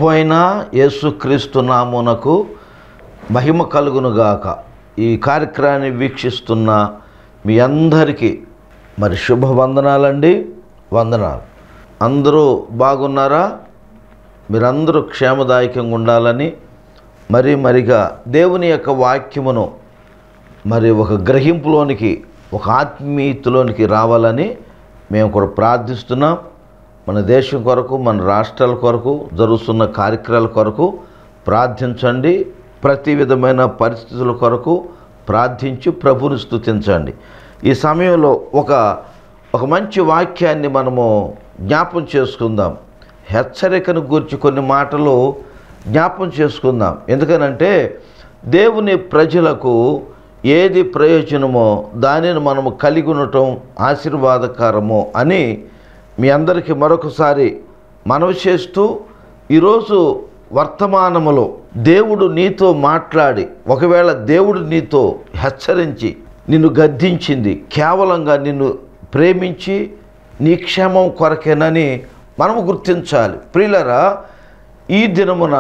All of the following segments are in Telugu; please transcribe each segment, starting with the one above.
ప్రభు అయిన యేసుక్రీస్తు నామునకు మహిమ కలుగునుగాక ఈ కార్యక్రమాన్ని వీక్షిస్తున్న మీ అందరికీ మరి శుభ వందనాలండి వందనాలు అందరూ బాగున్నారా మీరందరూ క్షేమదాయకంగా ఉండాలని మరి మరిగా దేవుని యొక్క వాక్యమును మరి ఒక గ్రహింపులోనికి ఒక ఆత్మీయతలోనికి రావాలని మేము కూడా ప్రార్థిస్తున్నాం మన దేశం కొరకు మన రాష్ట్రాల కొరకు జరుగుతున్న కార్యక్రమాల కొరకు ప్రార్థించండి ప్రతి విధమైన పరిస్థితుల కొరకు ప్రార్థించి ప్రభుని స్తుతించండి ఈ సమయంలో ఒక ఒక మంచి వాక్యాన్ని మనము జ్ఞాపం చేసుకుందాం హెచ్చరికను గురించి కొన్ని మాటలు జ్ఞాపం చేసుకుందాం ఎందుకనంటే దేవుని ప్రజలకు ఏది ప్రయోజనమో దానిని మనము కలిగి ఉండటం ఆశీర్వాదకరమో అని మీ అందరికీ మరొకసారి మనవి చేస్తూ ఈరోజు వర్తమానములో దేవుడు నీతో మాట్లాడి ఒకవేళ దేవుడు నీతో హెచ్చరించి నిన్ను గద్దించింది కేవలంగా నిన్ను ప్రేమించి నీ క్షేమం కొరకేనని మనము గుర్తించాలి ప్రియులరా ఈ దినమున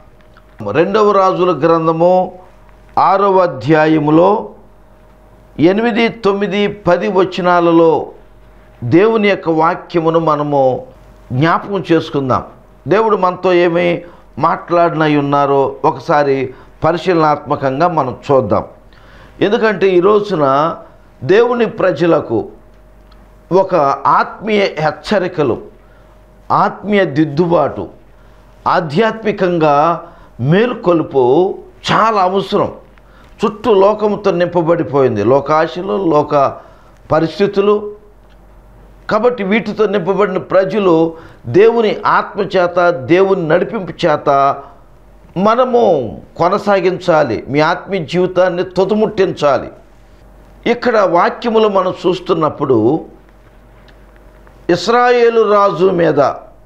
రెండవ రాజుల గ్రంథము ఆరవ అధ్యాయములో ఎనిమిది తొమ్మిది పది వచనాలలో దేవుని యొక్క వాక్యమును మనము జ్ఞాపకం చేసుకుందాం దేవుడు మనతో ఏమి మాట్లాడినై ఉన్నారో ఒకసారి పరిశీలనాత్మకంగా మనం చూద్దాం ఎందుకంటే ఈ రోజున దేవుని ప్రజలకు ఒక ఆత్మీయ హెచ్చరికలు ఆత్మీయ దిద్దుబాటు ఆధ్యాత్మికంగా మేలుకొలుపు చాలా అవసరం చుట్టూ లోకముతో నింపబడిపోయింది లోకాశలు లోక పరిస్థితులు కాబట్టి వీటితో నింపబడిన ప్రజలు దేవుని ఆత్మ చేత దేవుని నడిపింపు చేత మనము కొనసాగించాలి మీ ఆత్మీయ జీవితాన్ని తుదముట్టించాలి ఇక్కడ వాక్యములు మనం చూస్తున్నప్పుడు ఇస్రాయేలు రాజు మీద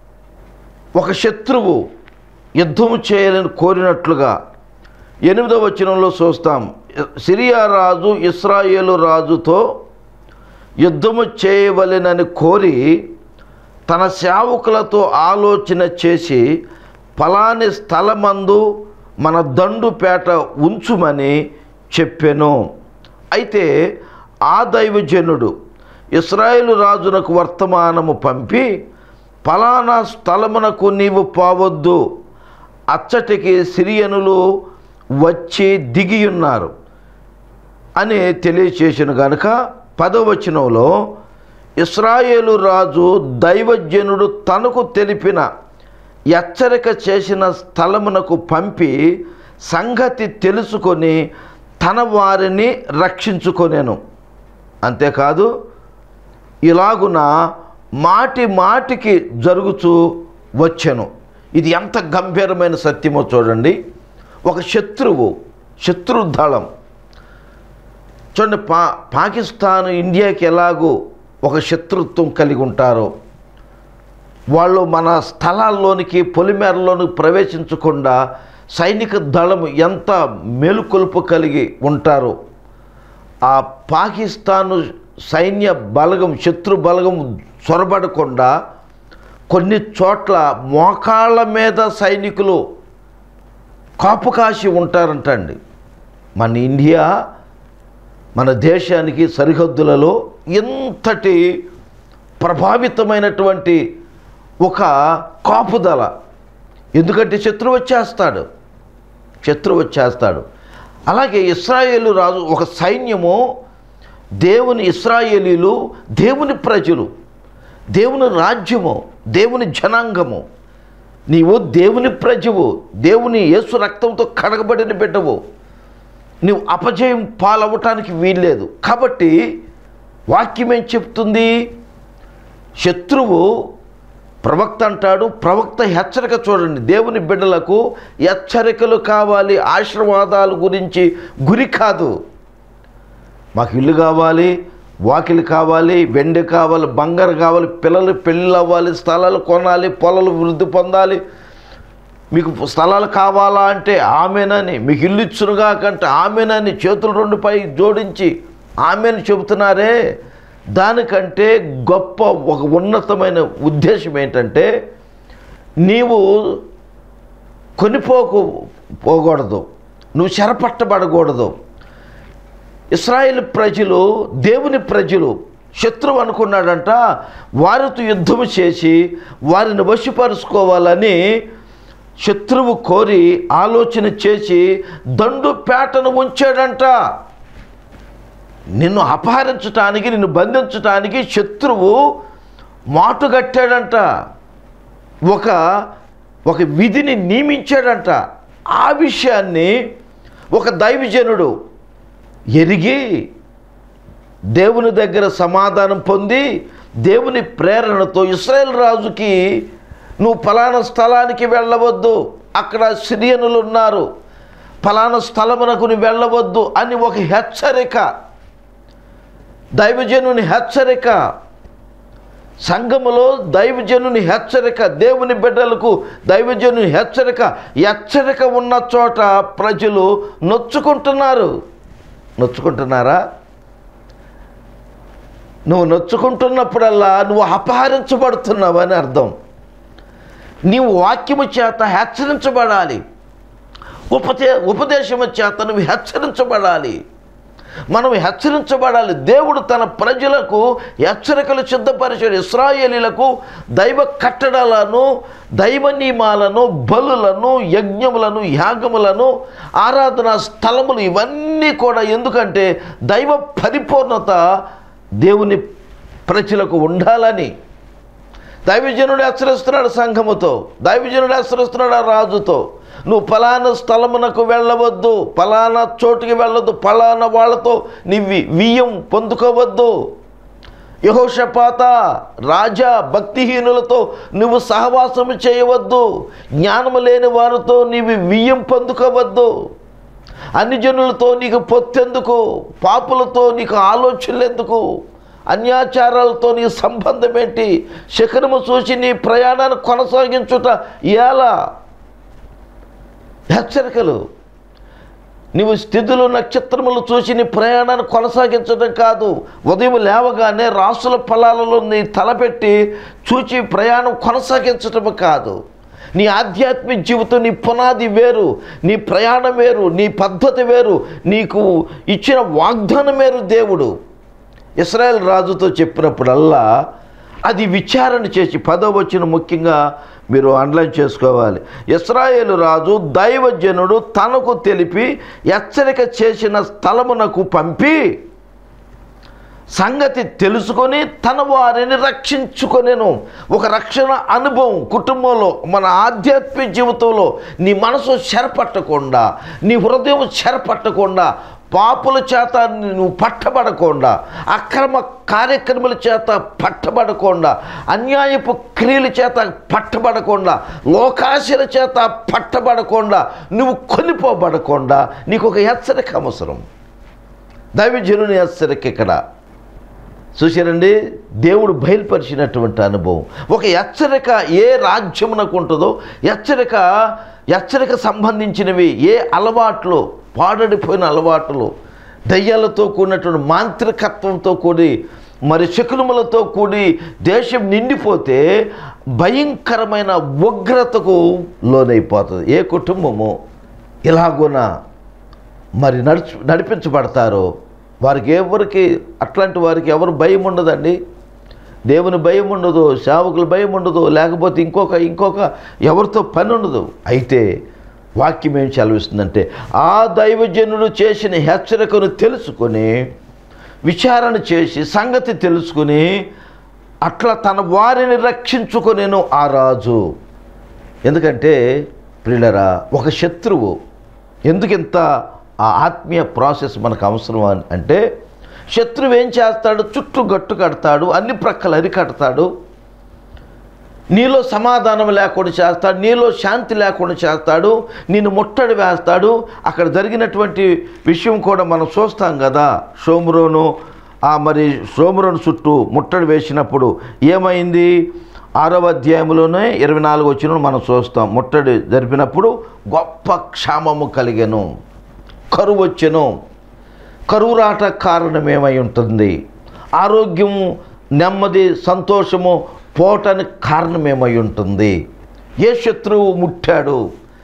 ఒక శత్రువు యుద్ధము చేయాలని కోరినట్లుగా ఎనిమిదవ వచనంలో చూస్తాం సిరియా రాజు ఇస్రాయేలు రాజుతో యుద్ధము చేయవలెనని కోరి తన సేవకులతో ఆలోచన చేసి ఫలాని స్థలమందు మన దండుపేట ఉంచుమని చెప్పెను అయితే ఆ దైవజనుడు ఇస్రాయేలు రాజునకు వర్తమానము పంపి ఫలానా స్థలమునకు నీవు పోవద్దు అచ్చటికి సిరియనులు వచ్చి దిగియున్నారు అని తెలియచేసిన గనుక పదవచనంలో ఇస్రాయేలు రాజు దైవజనుడు తనకు తెలిపిన హెచ్చరిక చేసిన స్థలమునకు పంపి సంగతి తెలుసుకొని తన వారిని రక్షించుకొనేను అంతేకాదు ఇలాగున మాటి మాటికి జరుగుతూ వచ్చాను ఇది ఎంత గంభీరమైన సత్యమో చూడండి ఒక శత్రువు శత్రు దళం చూడండి పా పాకిస్తాన్ ఇండియాకి ఎలాగో ఒక శత్రుత్వం కలిగి ఉంటారో వాళ్ళు మన స్థలాల్లోనికి పొలిమేరలోనికి ప్రవేశించకుండా సైనిక దళం ఎంత మేలుకొలుపు కలిగి ఉంటారో ఆ పాకిస్తాను సైన్య బలగం శత్రు బలగం చొరబడకుండా కొన్ని చోట్ల మోకాళ్ళ మీద సైనికులు కాపు కాసి ఉంటారంటండి మన ఇండియా మన దేశానికి సరిహద్దులలో ఎంతటి ప్రభావితమైనటువంటి ఒక కాపుదల ఎందుకంటే శత్రువు వచ్చేస్తాడు శత్రువు వచ్చేస్తాడు అలాగే ఇస్రాయేలు రాజు ఒక సైన్యము దేవుని ఇస్రాయేలీలు దేవుని ప్రజలు దేవుని రాజ్యము దేవుని జనాంగము నీవు దేవుని ప్రజవు దేవుని యేసు రక్తంతో కడగబడిన బిడ్డవు నువ్వు అపజయం పాలవ్వటానికి వీల్లేదు కాబట్టి వాక్యం ఏం చెప్తుంది శత్రువు ప్రవక్త అంటాడు ప్రవక్త హెచ్చరిక చూడండి దేవుని బిడ్డలకు హెచ్చరికలు కావాలి ఆశీర్వాదాల గురించి గురి కాదు మాకు ఇల్లు కావాలి వాకిలి కావాలి వెండి కావాలి బంగారు కావాలి పిల్లలు పెళ్ళిళ్ళు అవ్వాలి స్థలాలు కొనాలి పొలాలు వృద్ధి పొందాలి మీకు స్థలాలు కావాలా అంటే ఆమెనని మీకు ఇల్లు ఇచ్చునుగా కంటే ఆమెనని చేతులు రెండు పై జోడించి ఆమెను చెబుతున్నారే దానికంటే గొప్ప ఒక ఉన్నతమైన ఉద్దేశం ఏంటంటే నీవు కొనిపోకు పోకూడదు నువ్వు చెరపట్టబడకూడదు ఇస్రాయేల్ ప్రజలు దేవుని ప్రజలు శత్రువు అనుకున్నాడంట వారితో యుద్ధము చేసి వారిని వశపరుచుకోవాలని శత్రువు కోరి ఆలోచన చేసి దండు పేటను ఉంచాడంట నిన్ను అపహరించటానికి నిన్ను బంధించటానికి శత్రువు మాటుగట్టాడంట ఒక ఒక విధిని నియమించాడంట ఆ విషయాన్ని ఒక దైవజనుడు ఎరిగి దేవుని దగ్గర సమాధానం పొంది దేవుని ప్రేరణతో ఇస్రాయేల్ రాజుకి నువ్వు ఫలానా స్థలానికి వెళ్ళవద్దు అక్కడ సిరియనులు ఉన్నారు ఫలానా స్థలమునకు నువ్వు వెళ్ళవద్దు అని ఒక హెచ్చరిక దైవజనుని హెచ్చరిక సంఘములో దైవజనుని హెచ్చరిక దేవుని బిడ్డలకు దైవజనుని హెచ్చరిక హెచ్చరిక ఉన్న చోట ప్రజలు నొచ్చుకుంటున్నారు నొచ్చుకుంటున్నారా నువ్వు నొచ్చుకుంటున్నప్పుడల్లా నువ్వు అపహరించబడుతున్నావు అని అర్థం నీవు వాక్యము చేత హెచ్చరించబడాలి ఉపదే ఉపదేశము చేత నువ్వు హెచ్చరించబడాలి మనం హెచ్చరించబడాలి దేవుడు తన ప్రజలకు హెచ్చరికలు సిద్ధపరిచాడు ఇస్రాయేలీలకు దైవ కట్టడాలను దైవ నియమాలను బలులను యజ్ఞములను యాగములను ఆరాధనా స్థలములు ఇవన్నీ కూడా ఎందుకంటే దైవ పరిపూర్ణత దేవుని ప్రజలకు ఉండాలని దైవజనుడు హెచ్చరిస్తున్నాడు సంఘముతో దైవజనుడు హెచ్చరిస్తున్నాడు ఆ రాజుతో నువ్వు ఫలానా స్థలమునకు వెళ్ళవద్దు ఫలానా చోటుకి వెళ్ళొద్దు ఫలానా వాళ్ళతో నీ వి- వియ్యం పొందుకోవద్దు యహోషపాత రాజా భక్తిహీనులతో నువ్వు సహవాసము చేయవద్దు జ్ఞానము లేని వారితో నీవు వియ్యం పొందుకోవద్దు అన్ని జనులతో నీకు పొత్తెందుకు పాపులతో నీకు ఆలోచనలు ఎందుకు అన్యాచారాలతో నీ సంబంధం ఏంటి శకనము చూసి నీ ప్రయాణాన్ని కొనసాగించుట ఎలా హెచ్చరికలు నీవు స్థితులు నక్షత్రములు చూసి నీ ప్రయాణాన్ని కొనసాగించడం కాదు ఉదయం లేవగానే రాసుల ఫలాలలో నీ తలపెట్టి చూచి ప్రయాణం కొనసాగించటం కాదు నీ ఆధ్యాత్మిక జీవితం నీ పునాది వేరు నీ ప్రయాణం వేరు నీ పద్ధతి వేరు నీకు ఇచ్చిన వాగ్దానం వేరు దేవుడు ఇస్రాయేల్ రాజుతో చెప్పినప్పుడల్లా అది విచారణ చేసి పదో వచ్చిన ముఖ్యంగా మీరు అండర్లైన్ చేసుకోవాలి ఇస్రాయేలు రాజు దైవజనుడు తనకు తెలిపి హెచ్చరిక చేసిన స్థలమునకు పంపి సంగతి తెలుసుకొని తన వారిని రక్షించుకొనేను ఒక రక్షణ అనుభవం కుటుంబంలో మన ఆధ్యాత్మిక జీవితంలో నీ మనసు చెరపట్టకుండా నీ హృదయం చెరపట్టకుండా పాపుల చేత నువ్వు పట్టబడకుండా అక్రమ కార్యక్రమాల చేత పట్టబడకుండా అన్యాయపు క్రియల చేత పట్టబడకుండా లోకాశల చేత పట్టబడకుండా నువ్వు కొనిపోబడకుండా నీకు ఒక హెచ్చరిక అవసరం దైవజనుని హెచ్చరిక ఇక్కడ చూశారండి దేవుడు బయలుపరిచినటువంటి అనుభవం ఒక హెచ్చరిక ఏ రాజ్యమునకు ఉంటుందో హెచ్చరిక హెచ్చరిక సంబంధించినవి ఏ అలవాట్లు పాడడిపోయిన అలవాట్లు దయ్యాలతో కూడినటువంటి మాంత్రికత్వంతో కూడి మరి శకునములతో కూడి దేశం నిండిపోతే భయంకరమైన ఉగ్రతకు లోనైపోతుంది ఏ కుటుంబము ఇలాగున మరి నడుచు నడిపించబడతారో వారికి ఎవరికి అట్లాంటి వారికి ఎవరు భయం ఉండదండి దేవుని భయం ఉండదు సేవకుల భయం ఉండదు లేకపోతే ఇంకొక ఇంకొక ఎవరితో పని ఉండదు అయితే వాక్యం ఏం సెలవిస్తుందంటే ఆ దైవజనుడు చేసిన హెచ్చరికను తెలుసుకొని విచారణ చేసి సంగతి తెలుసుకుని అట్లా తన వారిని రక్షించుకొనేను ఆ రాజు ఎందుకంటే ప్రియులరా ఒక శత్రువు ఎందుకు ఇంత ఆ ఆత్మీయ ప్రాసెస్ మనకు అవసరం అని అంటే శత్రువు ఏం చేస్తాడు చుట్టూ గట్టు కడతాడు అన్ని ప్రక్కలు అరికడతాడు నీలో సమాధానం లేకుండా చేస్తాడు నీలో శాంతి లేకుండా చేస్తాడు నిన్ను ముట్టడి వేస్తాడు అక్కడ జరిగినటువంటి విషయం కూడా మనం చూస్తాం కదా సోమరోను ఆ మరి సోమరోను చుట్టూ ముట్టడి వేసినప్పుడు ఏమైంది ఆరవ అధ్యాయంలోనే ఇరవై నాలుగు వచ్చిన మనం చూస్తాం ముట్టడి జరిపినప్పుడు గొప్ప క్షామము కలిగెను కరువు వచ్చెను కరువు రాట కారణం ఏమై ఉంటుంది ఆరోగ్యం నెమ్మది సంతోషము పోవటానికి కారణం ఏమై ఉంటుంది ఏ శత్రువు ముట్టాడు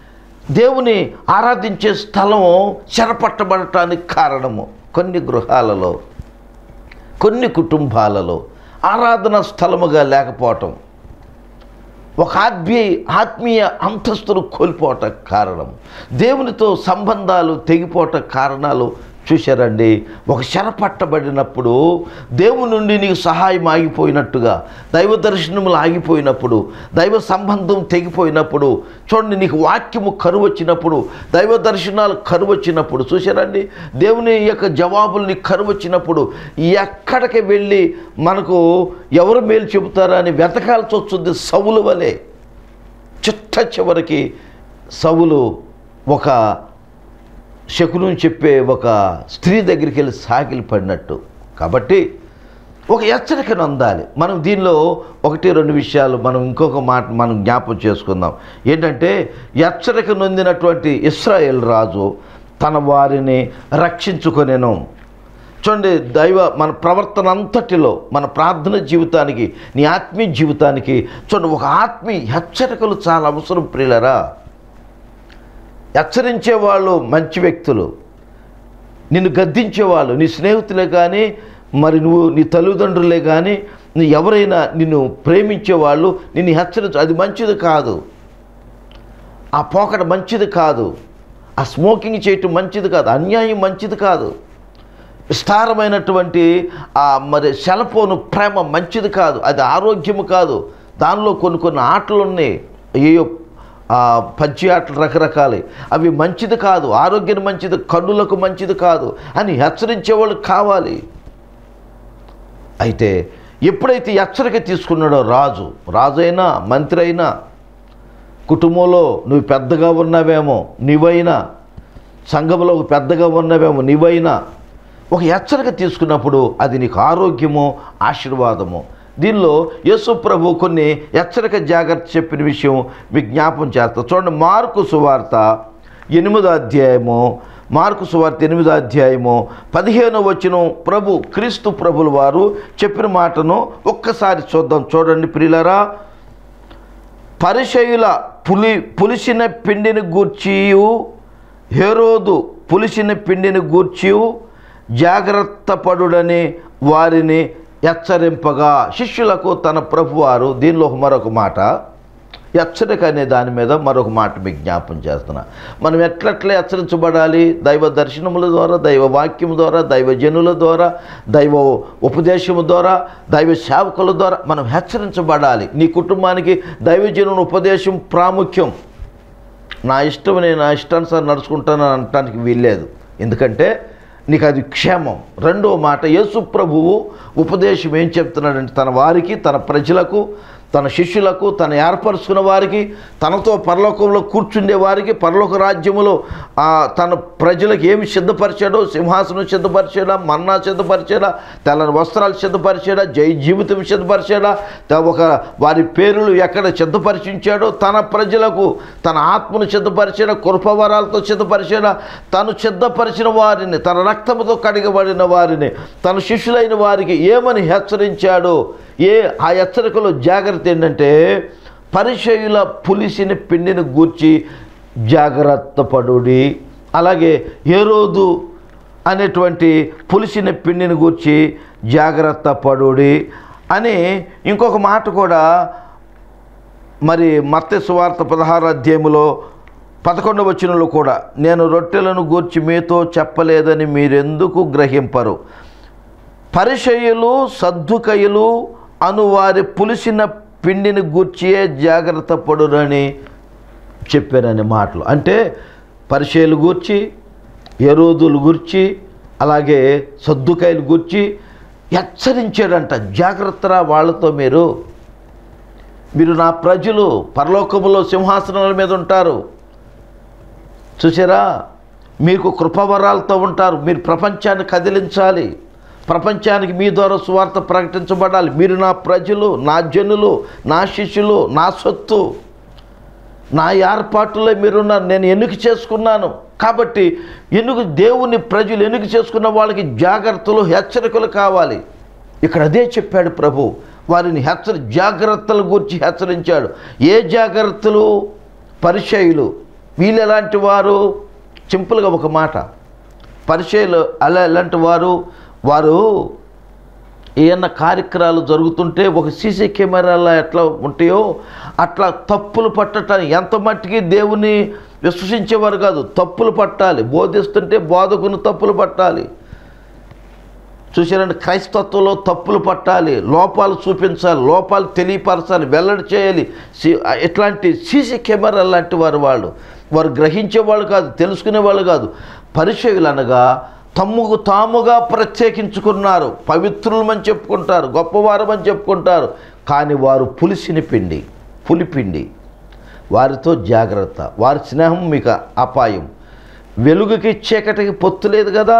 దేవుని ఆరాధించే స్థలం చెరపట్టబడటానికి కారణము కొన్ని గృహాలలో కొన్ని కుటుంబాలలో ఆరాధన స్థలముగా లేకపోవటం ఒక ఆత్మీయ ఆత్మీయ అంతస్తును కోల్పోవటం కారణం దేవునితో సంబంధాలు తెగిపోవట కారణాలు చూశారండి ఒక చెరపట్టబడినప్పుడు దేవుని నుండి నీకు సహాయం ఆగిపోయినట్టుగా దైవ దర్శనములు ఆగిపోయినప్పుడు దైవ సంబంధం తెగిపోయినప్పుడు చూడండి నీకు వాక్యము కరువు వచ్చినప్పుడు దైవ దర్శనాలు కరువు వచ్చినప్పుడు చూశారండి దేవుని యొక్క జవాబులు నీకు కరువు వచ్చినప్పుడు ఎక్కడికి వెళ్ళి మనకు ఎవరు మేలు చెబుతారా అని వెతకాల్సి వస్తుంది సవులు వలె చిట్ట చివరికి సవులు ఒక శకునం చెప్పే ఒక స్త్రీ దగ్గరికి వెళ్ళి సాగిలి పడినట్టు కాబట్టి ఒక హెచ్చరికను అందాలి మనం దీనిలో ఒకటి రెండు విషయాలు మనం ఇంకొక మాట మనం జ్ఞాపం చేసుకుందాం ఏంటంటే హెచ్చరిక నొందినటువంటి ఇస్రాయేల్ రాజు తన వారిని రక్షించుకొనేను చూడండి దైవ మన ప్రవర్తన అంతటిలో మన ప్రార్థన జీవితానికి నీ ఆత్మీయ జీవితానికి చూడండి ఒక ఆత్మీయ హెచ్చరికలు చాలా అవసరం ప్రియులరా హెచ్చరించే వాళ్ళు మంచి వ్యక్తులు నిన్ను గద్దించేవాళ్ళు నీ స్నేహితులే కానీ మరి నువ్వు నీ తల్లిదండ్రులే కానీ నీ ఎవరైనా నిన్ను ప్రేమించేవాళ్ళు నిన్ను హెచ్చరించు అది మంచిది కాదు ఆ పోకడ మంచిది కాదు ఆ స్మోకింగ్ చేయటం మంచిది కాదు అన్యాయం మంచిది కాదు విస్తారమైనటువంటి ఆ మరి సెలపోను ప్రేమ మంచిది కాదు అది ఆరోగ్యము కాదు దానిలో కొన్ని కొన్ని ఆటలు ఉన్నాయి ఏయో ఆ పచ్చి ఆటలు రకరకాలు అవి మంచిది కాదు ఆరోగ్యం మంచిది కన్నులకు మంచిది కాదు అని హెచ్చరించేవాళ్ళు కావాలి అయితే ఎప్పుడైతే హెచ్చరిక తీసుకున్నాడో రాజు రాజు అయినా మంత్రి అయినా కుటుంబంలో నువ్వు పెద్దగా ఉన్నావేమో నీవైనా సంఘంలో ఒక పెద్దగా ఉన్నావేమో నీవైనా ఒక హెచ్చరిక తీసుకున్నప్పుడు అది నీకు ఆరోగ్యము ఆశీర్వాదము దీనిలో యేసు ప్రభు కొన్ని హెచ్చరిక జాగ్రత్త చెప్పిన విషయం మీకు జ్ఞాపం చేస్తా చూడండి మార్కు సువార్త ఎనిమిదో అధ్యాయము మార్కు సువార్త ఎనిమిదో అధ్యాయము పదిహేను వచ్చిన ప్రభు క్రీస్తు ప్రభుల వారు చెప్పిన మాటను ఒక్కసారి చూద్దాం చూడండి ప్రియులరా పరిచయుల పులి పులిసిన పిండిని గూర్చియు హేరోదు పులిసిన పిండిని గూర్చియు జాగ్రత్త పడుడని వారిని హెచ్చరింపగా శిష్యులకు తన ప్రభువారు దీనిలో మరొక మాట హెచ్చరిక అనే దాని మీద మరొక మాట మీకు జ్ఞాపం చేస్తున్నా మనం ఎట్లట్లా హెచ్చరించబడాలి దైవ దర్శనముల ద్వారా దైవ వాక్యము ద్వారా దైవ జనుల ద్వారా దైవ ఉపదేశము ద్వారా దైవ సేవకుల ద్వారా మనం హెచ్చరించబడాలి నీ కుటుంబానికి దైవజనుని ఉపదేశం ప్రాముఖ్యం నా ఇష్టం నేను నా ఇష్టానుసారం నడుచుకుంటాను అనటానికి వీల్లేదు ఎందుకంటే నీకు అది క్షేమం రెండో మాట యేసు ప్రభువు ఉపదేశం ఏం చెప్తున్నాడంటే తన వారికి తన ప్రజలకు తన శిష్యులకు తన ఏర్పరుచుకున్న వారికి తనతో పరలోకంలో కూర్చుండే వారికి పరలోక రాజ్యములో ఆ, తన ప్రజలకు ఏమి సిద్ధపరిచాడో సింహాసనం సిద్ధపరిచాడా మన్నా సిద్ధపరిచాడా తెల్లని వస్త్రాలు సిద్ధపరిచాడా జై జీవితం సిద్ధపరిచాడా త- ఒక వారి పేర్లు ఎక్కడ సిద్ధపరిచించాడో తన ప్రజలకు తన ఆత్మను సిద్ధపరిచాడా కృపవరాలతో సిద్ధపరిచాడా తను సిద్ధపరిచిన వారిని తన రక్తముతో కడిగబడిన వారిని తన శిష్యులైన వారికి ఏమని హెచ్చరించాడో ఏ ఆ హెచ్చరికలో జాగ్రత్త ఏంటంటే పరిచయుల పులిసిన పిండిని గూర్చి జాగ్రత్త పడుడి అలాగే ఏరోదు అనేటువంటి పులిసిన పిండిని గూర్చి జాగ్రత్త పడుడి అని ఇంకొక మాట కూడా మరి మత్స్య సువార్త పదహారు అధ్యాయములో పదకొండవ వచనంలో కూడా నేను రొట్టెలను గూర్చి మీతో చెప్పలేదని మీరెందుకు గ్రహింపరు పరిచయులు సద్దుకయులు అను వారి పులిసిన పిండిని గూర్చియే జాగ్రత్త పడురని చెప్పారనే మాటలు అంటే పరిచయలు గూర్చి ఎరోదులు గూర్చి అలాగే సద్దుకాయలు గూర్చి హెచ్చరించాడంట జాగ్రత్తరా వాళ్ళతో మీరు మీరు నా ప్రజలు పరలోకములో సింహాసనాల మీద ఉంటారు చూసారా మీకు కృపవరాలతో ఉంటారు మీరు ప్రపంచాన్ని కదిలించాలి ప్రపంచానికి మీ ద్వారా సువార్త ప్రకటించబడాలి మీరు నా ప్రజలు నా జనులు నా శిష్యులు నా సొత్తు నా ఏర్పాటులో మీరున్నారు నేను ఎన్నిక చేసుకున్నాను కాబట్టి ఎన్నుక దేవుని ప్రజలు ఎన్నిక చేసుకున్న వాళ్ళకి జాగ్రత్తలు హెచ్చరికలు కావాలి ఇక్కడ అదే చెప్పాడు ప్రభు వారిని హెచ్చరి జాగ్రత్తల గురించి హెచ్చరించాడు ఏ జాగ్రత్తలు పరిచయులు వీళ్ళు ఎలాంటి వారు సింపుల్గా ఒక మాట పరిచయలు అలా ఎలాంటి వారు వారు ఏమన్నా కార్యక్రమాలు జరుగుతుంటే ఒక సీసీ కెమెరాలో ఎట్లా ఉంటాయో అట్లా తప్పులు పట్టటానికి ఎంత మట్టికి దేవుని విశ్వసించేవారు కాదు తప్పులు పట్టాలి బోధిస్తుంటే బోధకుని తప్పులు పట్టాలి చూసారండి క్రైస్తత్వంలో తప్పులు పట్టాలి లోపాలు చూపించాలి లోపాలు తెలియపరచాలి వెల్లడి చేయాలి సి- ఇట్లాంటి సీసీ కెమెరా లాంటి వారు వాళ్ళు వారు గ్రహించేవాళ్ళు కాదు తెలుసుకునేవాళ్ళు కాదు పరిచయులు అనగా తమ్ముకు తాముగా ప్రత్యేకించుకున్నారు పవిత్రులమని చెప్పుకుంటారు గొప్పవారమని చెప్పుకుంటారు కానీ వారు పులిసిని పిండి పులిపిండి వారితో జాగ్రత్త వారి స్నేహం మీకు అపాయం వెలుగుకి చీకటికి పొత్తు లేదు కదా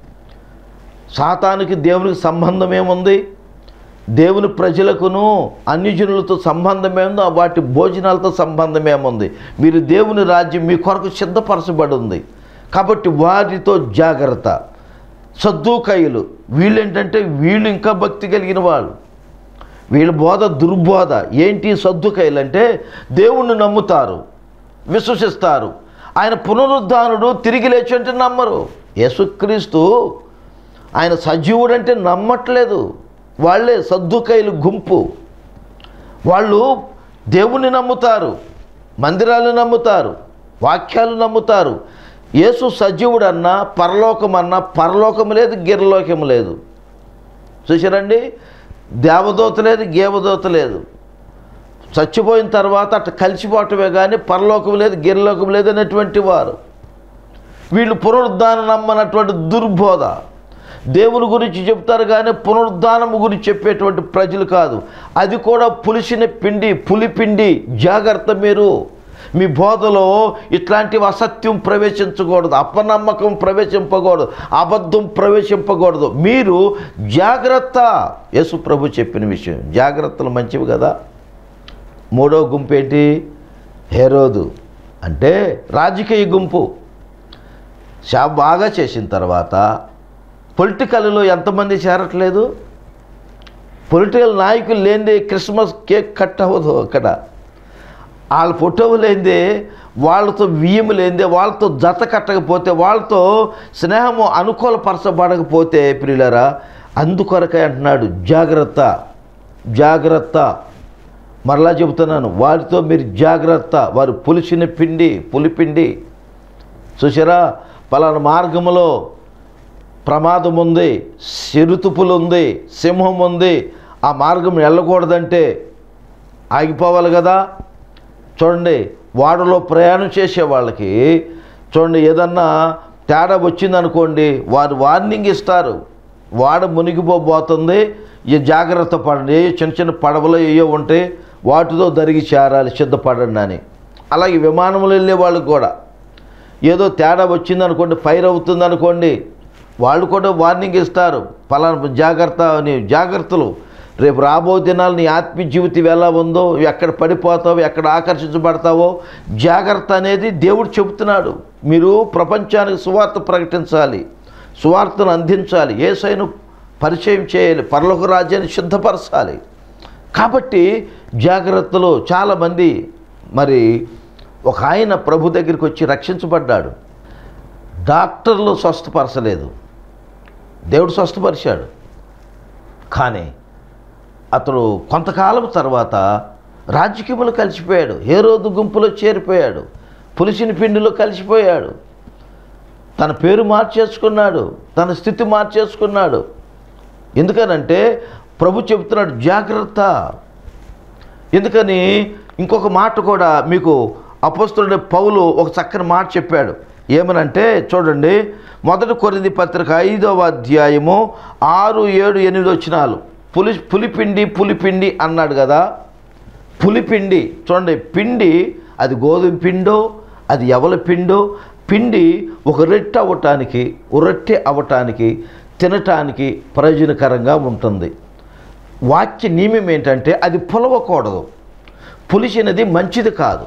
సాతానికి దేవునికి సంబంధం ఏముంది దేవుని ప్రజలకును అన్యజనులతో సంబంధం ఏముందో వాటి భోజనాలతో సంబంధం ఏముంది మీరు దేవుని రాజ్యం మీ కొరకు సిద్ధపరచబడి ఉంది కాబట్టి వారితో జాగ్రత్త సద్దుకాయలు వీళ్ళేంటంటే వీళ్ళు ఇంకా భక్తి కలిగిన వాళ్ళు వీళ్ళ బోధ దుర్బోధ ఏంటి సద్దుకాయలు అంటే దేవుణ్ణి నమ్ముతారు విశ్వసిస్తారు ఆయన పునరుద్ధానుడు తిరిగి లేచి అంటే నమ్మరు యేసుక్రీస్తు ఆయన సజీవుడు అంటే నమ్మట్లేదు వాళ్ళే సద్దుకాయలు గుంపు వాళ్ళు దేవుణ్ణి నమ్ముతారు మందిరాలు నమ్ముతారు వాక్యాలు నమ్ముతారు యేసు సజీవుడు అన్నా పరలోకం అన్నా పరలోకం లేదు గిరలోకం లేదు చూసారండి దేవదూత లేదు గేవదూత లేదు చచ్చిపోయిన తర్వాత అట్లా కలిసిపోవటమే కానీ పరలోకం లేదు గిరలోకం లేదు అనేటువంటి వారు వీళ్ళు పునరుద్ధానం నమ్మనటువంటి దుర్బోధ దేవుని గురించి చెప్తారు కానీ పునరుద్ధానం గురించి చెప్పేటువంటి ప్రజలు కాదు అది కూడా పులిసిన పిండి పులిపిండి జాగ్రత్త మీరు మీ బోధలో ఇట్లాంటి అసత్యం ప్రవేశించకూడదు అపనమ్మకం ప్రవేశింపకూడదు అబద్ధం ప్రవేశింపకూడదు మీరు జాగ్రత్త యేసు ప్రభు చెప్పిన విషయం జాగ్రత్తలు మంచివి కదా మూడో గుంపు ఏంటి హేరోదు అంటే రాజకీయ గుంపు షా బాగా చేసిన తర్వాత పొలిటికల్లో ఎంతమంది చేరట్లేదు పొలిటికల్ నాయకులు లేనిదే క్రిస్మస్ కేక్ కట్ అవ్వదు అక్కడ వాళ్ళ ఫోటోలు లేనిదే వాళ్ళతో బియ్యం లేనిదే వాళ్ళతో జత కట్టకపోతే వాళ్ళతో స్నేహము అనుకూలపరచబడకపోతే ప్రియులరా అందుకొరకే అంటున్నాడు జాగ్రత్త జాగ్రత్త మరలా చెబుతున్నాను వారితో మీరు జాగ్రత్త వారు పులిసిన పిండి పులిపిండి చూసారా పలానా మార్గములో ప్రమాదం ఉంది సిరుతుపులు ఉంది సింహం ఉంది ఆ మార్గం వెళ్ళకూడదంటే ఆగిపోవాలి కదా చూడండి వాడలో ప్రయాణం చేసే వాళ్ళకి చూడండి ఏదన్నా తేడా వచ్చిందనుకోండి వారు వార్నింగ్ ఇస్తారు వాడ మునిగిపోబోతుంది ఈ జాగ్రత్త పడండి ఏ చిన్న చిన్న పడవలు ఏయో ఉంటే వాటితో దరిగి చేరాలి సిద్ధపడండి అని అలాగే విమానంలో వెళ్ళే వాళ్ళకి కూడా ఏదో తేడా వచ్చిందనుకోండి ఫైర్ అవుతుంది అనుకోండి వాళ్ళు కూడా వార్నింగ్ ఇస్తారు పలానా జాగ్రత్త అని జాగ్రత్తలు రేపు రాబో దినాలు నీ ఆత్మీయ జీవితం ఎలా ఉందో ఎక్కడ పడిపోతావో ఎక్కడ ఆకర్షించబడతావో జాగ్రత్త అనేది దేవుడు చెబుతున్నాడు మీరు ప్రపంచానికి సువార్త ప్రకటించాలి సువార్తను అందించాలి ఏసైను పరిచయం చేయాలి పరలోక రాజ్యాన్ని సిద్ధపరచాలి కాబట్టి జాగ్రత్తలు చాలామంది మరి ఒక ఆయన ప్రభు దగ్గరికి వచ్చి రక్షించబడ్డాడు డాక్టర్లు స్వస్థపరచలేదు దేవుడు స్వస్థపరిచాడు కానీ అతడు కొంతకాలం తర్వాత రాజకీయంలో కలిసిపోయాడు ఏ రోజు గుంపులో చేరిపోయాడు పులిసిన పిండిలో కలిసిపోయాడు తన పేరు మార్చేసుకున్నాడు తన స్థితి మార్చేసుకున్నాడు ఎందుకనంటే ప్రభు చెబుతున్నాడు జాగ్రత్త ఎందుకని ఇంకొక మాట కూడా మీకు అపోస్తులుడే పౌలు ఒక చక్కని మాట చెప్పాడు ఏమనంటే చూడండి మొదటి కొరింది పత్రిక ఐదవ అధ్యాయము ఆరు ఏడు ఎనిమిది వచ్చినాలు పులి పులిపిండి పులిపిండి అన్నాడు కదా పులిపిండి చూడండి పిండి అది గోధుమ పిండో అది ఎవల పిండో పిండి ఒక రొట్టె అవ్వటానికి ఒక రొట్టె అవ్వటానికి తినటానికి ప్రయోజనకరంగా ఉంటుంది వాక్య నియమం ఏంటంటే అది పులవకూడదు పులిసినది మంచిది కాదు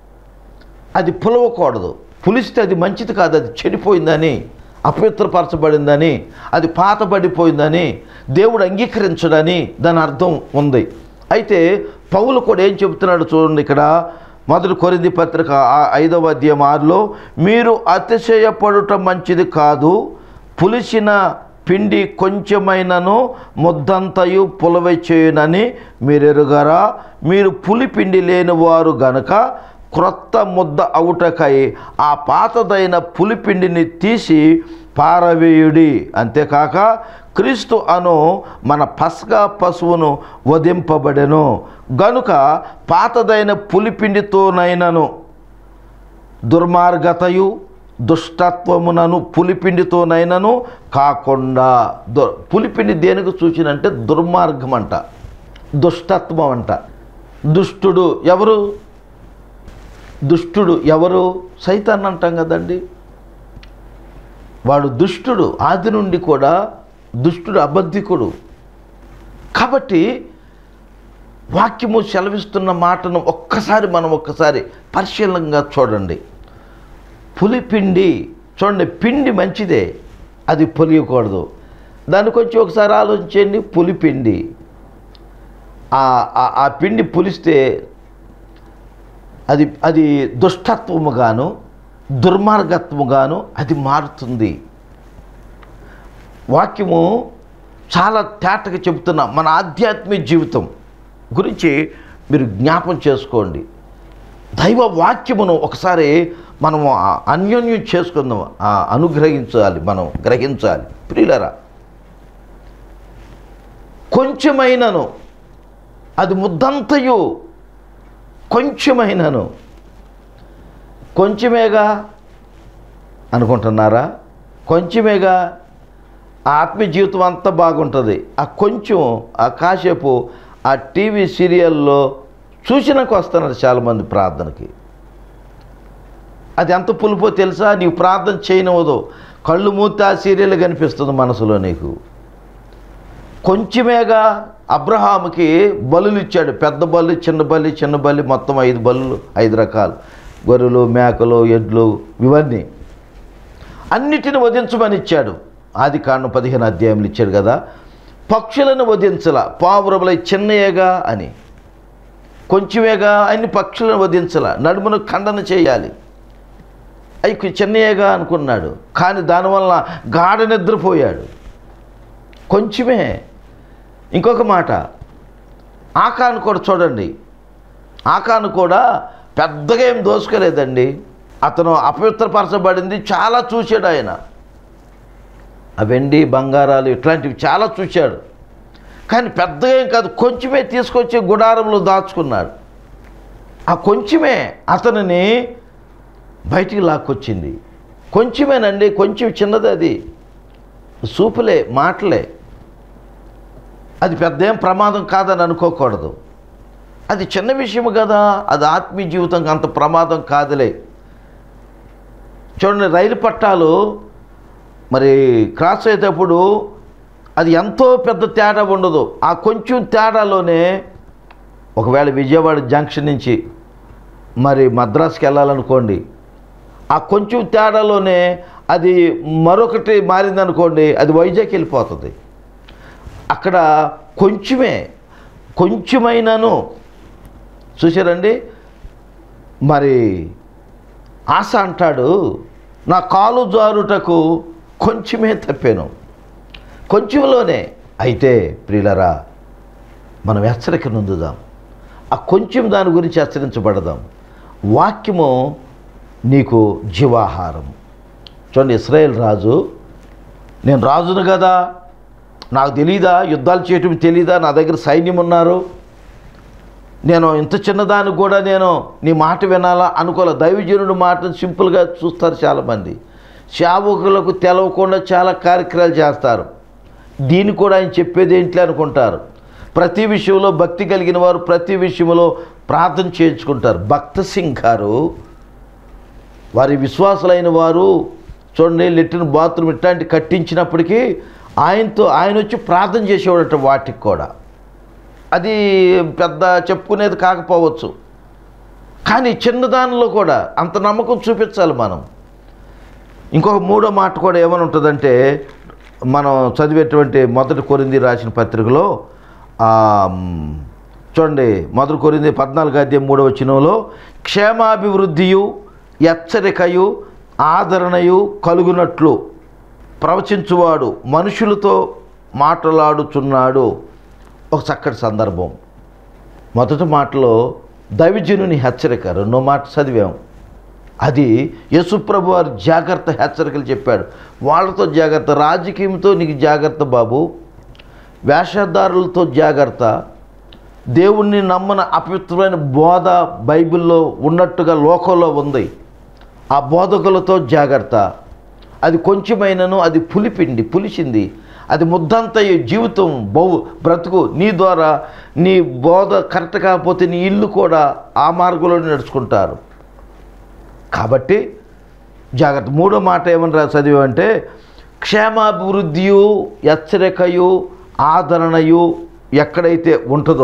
అది పులవకూడదు పులిస్తే అది మంచిది కాదు అది చెడిపోయిందని అపవిత్రపరచబడిందని అది పాతబడిపోయిందని దేవుడు అంగీకరించడని దాని అర్థం ఉంది అయితే పౌలు కూడా ఏం చెబుతున్నాడు చూడండి ఇక్కడ మొదటి కొరింది పత్రిక ఆ ఐదవ అధ్యాయం ఆరులో మీరు అతిశయపడుట మంచిది కాదు పులిసిన పిండి కొంచెమైనను ముద్దంతయు పులవై చేయునని మీరు ఎరుగరా మీరు పులి పిండి లేని వారు గనక క్రొత్త ముద్ద అవుటకై ఆ పాతదైన పులిపిండిని తీసి పారవేయుడి అంతేకాక క్రీస్తు అను మన పస్కా పశువును వధింపబడెను గనుక పాతదైన పులిపిండితోనైనను దుర్మార్గతయు దుష్టత్వమునను పులిపిండితోనైనను కాకుండా దు పులిపిండి దేనికి సూచనంటే దుర్మార్గం అంట దుష్టత్వం అంట దుష్టుడు ఎవరు దుష్టుడు ఎవరు సైతాన్ అంటాం కదండి వాడు దుష్టుడు ఆది నుండి కూడా దుష్టుడు అబద్ధికుడు కాబట్టి వాక్యము సెలవిస్తున్న మాటను ఒక్కసారి మనం ఒక్కసారి పరిశీలనగా చూడండి పులిపిండి చూడండి పిండి మంచిదే అది పులియకూడదు దాన్ని కొంచెం ఒకసారి ఆలోచించండి పులిపిండి ఆ- ఆ- ఆ పిండి పులిస్తే అది అది దుష్టత్వముగాను దుర్మార్గత్వముగాను అది మారుతుంది వాక్యము చాలా తేటగా చెబుతున్న మన ఆధ్యాత్మిక జీవితం గురించి మీరు జ్ఞాపం చేసుకోండి దైవ వాక్యమును ఒకసారి మనము ఆ అన్యోన్యం చేసుకుందాం ఆ అనుగ్రహించాలి మనం గ్రహించాలి ప్రియులరా కొంచెమైనను అది ముద్దంతయు కొంచెమైనను కొంచెమేగా అనుకుంటున్నారా కొంచెమేగా ఆ ఆత్మీయ జీవితం అంతా బాగుంటుంది ఆ కొంచెం ఆ కాసేపు ఆ టీవీ సీరియల్లో చూసినాక వస్తున్నారు చాలామంది ప్రార్థనకి అది ఎంత పులిపో తెలుసా నీవు ప్రార్థన చేయనివ్వదు కళ్ళు మూతే ఆ సీరియల్ కనిపిస్తుంది మనసులో నీకు కొంచెమేగా అబ్రహాముకి బలులు ఇచ్చాడు పెద్ద బలి చిన్న బలి చిన్న బలి మొత్తం ఐదు బలులు ఐదు రకాలు గొర్రెలు మేకలు ఎడ్లు ఇవన్నీ అన్నిటిని వధించమని ఇచ్చాడు ఆది కాండం పదిహేను అధ్యాయంలో ఇచ్చాడు కదా పక్షులను వధించల పావురములై చిన్నయేగా అని కొంచెమేగా అన్ని పక్షులను వధించల నడుమును ఖండన చేయాలి అవి చిన్నయేగా అనుకున్నాడు కానీ దానివల్ల గాఢ నిద్రపోయాడు కొంచెమే ఇంకొక మాట ఆకాను కూడా చూడండి ఆకాను కూడా పెద్దగా ఏం దోసుకోలేదండి అతను అపవిత్రపరచబడింది చాలా చూశాడు ఆయన ఆ వెండి బంగారాలు ఇట్లాంటివి చాలా చూశాడు కానీ పెద్దగా ఏం కాదు కొంచెమే తీసుకొచ్చి గుడారంలో దాచుకున్నాడు ఆ కొంచెమే అతనిని బయటికి లాక్కొచ్చింది కొంచెమేనండి కొంచెం చిన్నది అది సూపులే మాటలే అది పెద్ద ఏం ప్రమాదం కాదని అనుకోకూడదు అది చిన్న విషయం కదా అది ఆత్మీయ జీవితంకి అంత ప్రమాదం కాదులే చూడండి రైలు పట్టాలు మరి క్రాస్ అయ్యేటప్పుడు అది ఎంతో పెద్ద తేడా ఉండదు ఆ కొంచెం తేడాలోనే ఒకవేళ విజయవాడ జంక్షన్ నుంచి మరి మద్రాసుకి వెళ్ళాలనుకోండి ఆ కొంచెం తేడాలోనే అది మరొకటి మారిందనుకోండి అది వైజాగ్ వెళ్ళిపోతుంది అక్కడ కొంచెమే కొంచెమైనాను చూసారండి మరి ఆశ అంటాడు నా కాలు జారుటకు కొంచెమే తప్పాను కొంచెంలోనే అయితే ప్రియులరా మనం హెచ్చరిక నొందుదాం ఆ కొంచెం దాని గురించి హెచ్చరించబడదాం వాక్యము నీకు జీవాహారం చూడండి ఇస్రాయేల్ రాజు నేను రాజును కదా నాకు తెలీదా యుద్ధాలు చేయటం తెలీదా నా దగ్గర సైన్యం ఉన్నారు నేను ఇంత చిన్నదానికి కూడా నేను నీ మాట వినాలా అనుకోలే దైవజనుడి మాటను సింపుల్గా చూస్తారు చాలామంది సేవకులకు తెలవకుండా చాలా కార్యక్రమాలు చేస్తారు దీన్ని కూడా ఆయన చెప్పేది ఏంటి అనుకుంటారు ప్రతి విషయంలో భక్తి కలిగిన వారు ప్రతి విషయంలో ప్రార్థన చేయించుకుంటారు భక్త సింగ్ గారు వారి విశ్వాసులైన వారు చూడండి లెట్రిన్ బాత్రూమ్ ఇట్లాంటి కట్టించినప్పటికీ ఆయనతో ఆయన వచ్చి ప్రార్థన చేసేవాడట వాటికి కూడా అది పెద్ద చెప్పుకునేది కాకపోవచ్చు కానీ చిన్నదానిలో కూడా అంత నమ్మకం చూపించాలి మనం ఇంకొక మూడో మాట కూడా ఏమని ఉంటుందంటే మనం చదివేటువంటి మొదటి కొరింది రాసిన పత్రికలో ఆ, మ్, చూడండి మొదలు కొరింది పద్నాలుగు అధ్యాయం మూడవ వచనంలో క్షేమాభివృద్ధియు హెచ్చరికయు ఆదరణయు కలుగునట్లు ప్రవచించువాడు మనుషులతో మాట్లాడుచున్నాడు ఒక చక్కటి సందర్భం మొదటి మాటలో దైవజనుని హెచ్చరిక రెండో మాట చదివాం అది యేసుప్రభు వారి జాగ్రత్త హెచ్చరికలు చెప్పాడు వాళ్ళతో జాగ్రత్త రాజకీయంతో నీకు జాగ్రత్త బాబు వేషధారులతో జాగ్రత్త దేవుణ్ణి నమ్మన అపవిత్రమైన బోధ బైబిల్లో ఉన్నట్టుగా లోకంలో ఉంది ఆ బోధకులతో జాగ్రత్త అది కొంచెమైనను అది పులిపిండి పులిసింది అది ముద్దంత ఈ జీవితం బహు బ్రతుకు నీ ద్వారా నీ బోధ కరెక్ట్ కాకపోతే నీ ఇల్లు కూడా ఆ మార్గంలో నడుచుకుంటారు కాబట్టి జాగ్రత్త మూడో మాట ఏమని రా చదివామంటే క్షేమాభివృద్ధియు హెచ్చరికయు ఆదరణయు ఎక్కడైతే ఉంటుందో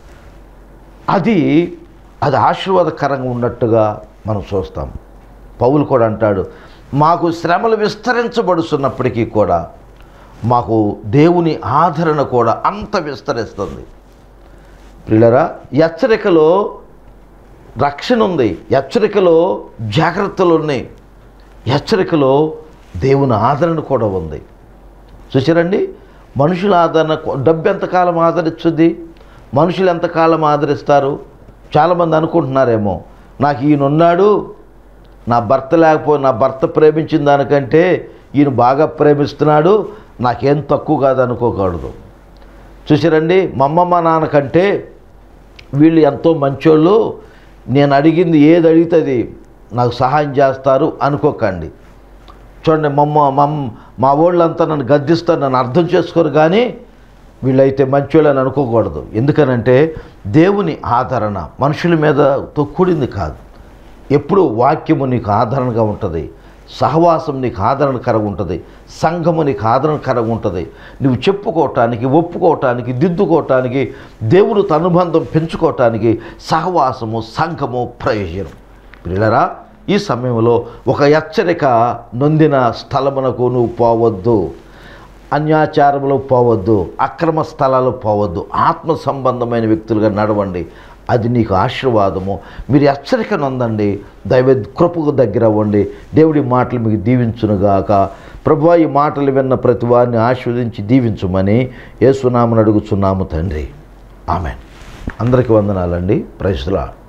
అది అది ఆశీర్వాదకరంగా ఉన్నట్టుగా మనం చూస్తాం పౌలు కూడా అంటాడు మాకు శ్రమలు విస్తరించబడుతున్నప్పటికీ కూడా మాకు దేవుని ఆదరణ కూడా అంత విస్తరిస్తుంది ప్రియులరా హెచ్చరికలో రక్షణ ఉంది హెచ్చరికలో జాగ్రత్తలు ఉన్నాయి హెచ్చరికలో దేవుని ఆదరణ కూడా ఉంది చూసారండి మనుషుల ఆదరణ కొ- డబ్బు ఎంతకాలం ఆదరించుద్ది మనుషులు ఎంతకాలం ఆదరిస్తారు చాలామంది అనుకుంటున్నారేమో నాకు ఈయన ఉన్నాడు నా భర్త లేకపోతే నా భర్త ప్రేమించిన దానికంటే ఈయన బాగా ప్రేమిస్తున్నాడు నాకేం తక్కువ కాదు అనుకోకూడదు చూసారండి మా అమ్మ మా నాన్న కంటే వీళ్ళు ఎంతో మంచోళ్ళు నేను అడిగింది ఏది అడుగుతుంది నాకు సహాయం చేస్తారు అనుకోకండి చూడండి మమ్మ మమ్ మా వాళ్ళంతా నన్ను గద్దిస్తారు నన్ను అర్థం చేసుకోరు కానీ వీళ్ళైతే మంచోళ్ళు అని అనుకోకూడదు ఎందుకనంటే దేవుని ఆదరణ మనుషుల మీదతో కూడింది కాదు ఎప్పుడు వాక్యము నీకు ఆదరణగా ఉంటుంది సహవాసం నీకు ఆదరణకరంగా ఉంటుంది సంఘము నీకు ఆదరణకరంగా ఉంటుంది నువ్వు చెప్పుకోవటానికి ఒప్పుకోవటానికి దిద్దుకోవటానికి దేవునితో అనుబంధం పెంచుకోవటానికి సహవాసము సంఘము ప్రయోజనం పిల్లరా ఈ సమయంలో ఒక హెచ్చరిక నొందిన స్థలమునకు నువ్వు పోవద్దు అన్యాచారంలో పోవద్దు అక్రమ స్థలాలు పోవద్దు ఆత్మ సంబంధమైన వ్యక్తులుగా నడవండి అది నీకు ఆశీర్వాదము మీరు హెచ్చరిక నొందండి దైవ కృపకు దగ్గర అవ్వండి దేవుడి మాటలు మీకు దీవించునుగాక ప్రభు ఈ మాటలు విన్న ప్రతి వారిని ఆశీర్వదించి దీవించుమని యేసునామని అడుగుచున్నాము తండ్రి ఆమె అందరికీ వందనాలండి ప్రైజ్లా